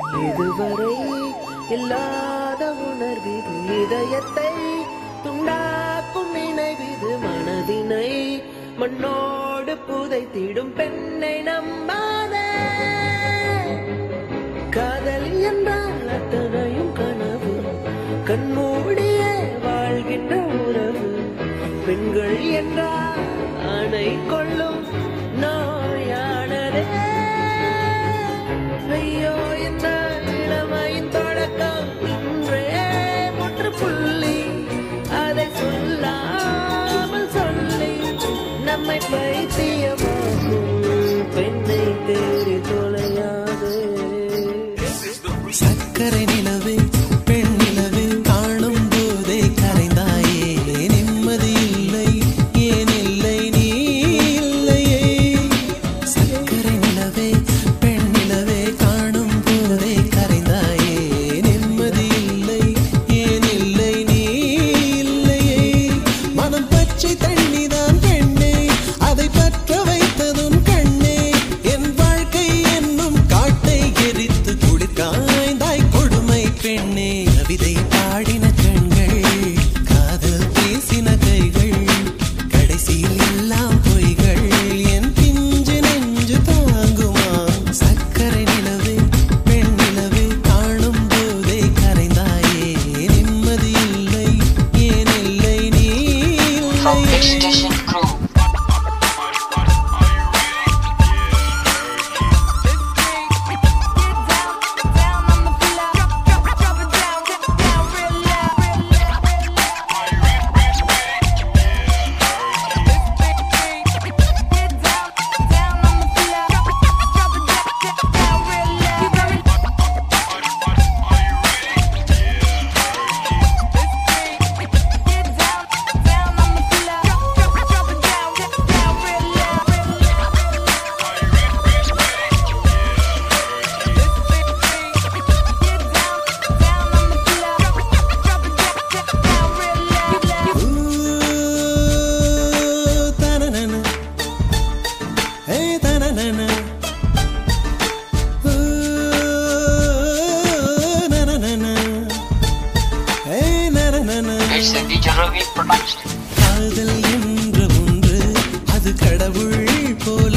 இதுவரை இல்லாத உணர்விது இதயத்தை துண்டாக்கும் நினைவிது மனதினை மண்ணோடு புதைத்திடும் பெண்ணை நம்பாதே காதல் என்றால் அத்தனையும் கனவு கண்மூடிய வாழ்கின்ற உறவு பெண்கள் என்றால் ஆணை கொள்ளும் நோயானதே ஐயோ இந்த இளமையின் தொடக்கம் இன்றே முற்றுப்புள்ளி அதை சொல்லாமல் சொல்லி நம்மை பைத்தியமாக்கும் பெண்ணை தேடி தொலையாதே சக்கரை நிலவே பெண் நிலவே காணும் போதே கரைந்தாயே நிம்மதி இல்லை ஏன் இல்லை நீ இல்லையே சக்கரை நிலவே பெண் நிலவே காணும் போதே கரைந்தாயே நிம்மதி இல்லை ஏன் இல்லை நீ இல்லையே மனம் பச்சை தண்ணிதான் பெண்ணே அதை பற்ற வைத்ததும் கண்ணே என் வாழ்க்கை என்னும் காட்டை எரித்து குளிர்காய்ந்தாய் கொடுமை பெண்ணே கவிதை பாடின கண்கள் காதல் பேசின கைகள் கடைசியில் எல்லாம் பொய்கள் என் பிஞ்சு நெஞ்சு தாங்குமா சக்கரை நிலவே பெண் நிலவே காணும் போதே கரைந்தாயே நிம்மதி இல்லை ஏன் இல்லை நீ From இல்லையே Extension Crew. Ooh, ta-na-na-na. Hey, ta-na-na-na. Ooh, na-na-na-na. Hey, na-na-na-na. It's a DJ Ravi production. காதல் என்ற ஒன்று அது கடவுள் போல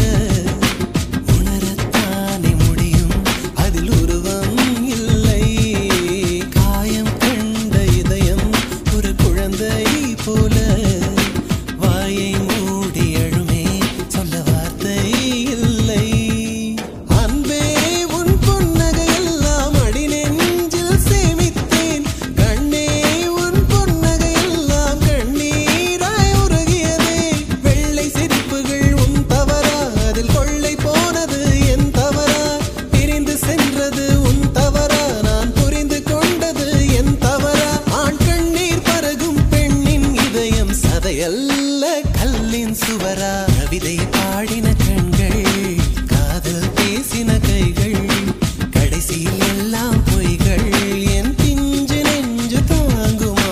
உணரத்தானே முடியும் அதில் உருவம் இல்லை காயம் கண்ட இதயம் ஒரு குழந்தை போல வாயை மூடி அழுமே சொல்ல வார்த்தை இல்லை அன்பே உன் புன்னகை எல்லாம் அடி நெஞ்சில் சேமித்தேன் கண்ணே உன் புன்னகை எல்லாம் கண்ணீராய் உருகியதே வெள்ளை சிரிப்புகள் உன் தவறா அதில் கொள்ளை போனது என் தவறா பிரிந்து சென்றது உன் தவறா நான் புரிந்து கொண்டது என் தவறா ஆண் கண்ணீர் பருகும் பெண்ணின் இதயம் சதையல்ல கல்லின் சுவரா கவிதை பாடின கண்கள் காதல் பேசின கைகள் கடைசியில் எல்லாம் பொய்கள் என் பிஞ்சு நெஞ்சு தாங்குமா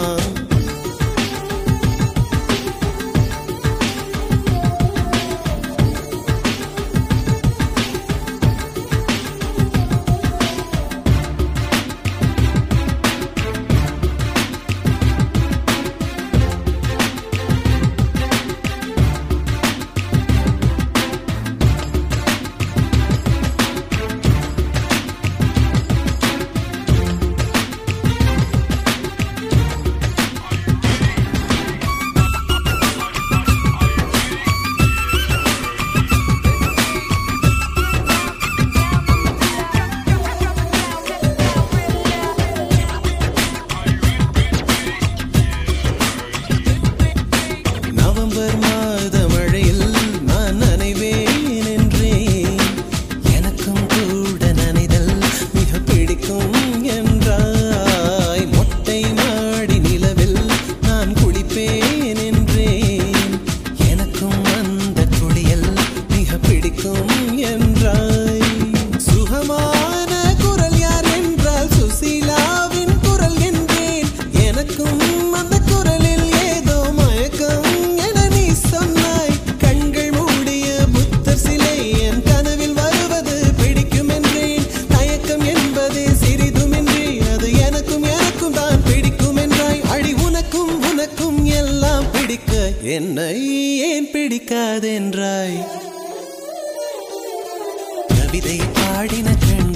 என்னை ஏன் பிடிக்காதென்றாய் கவிதை பாடின கண்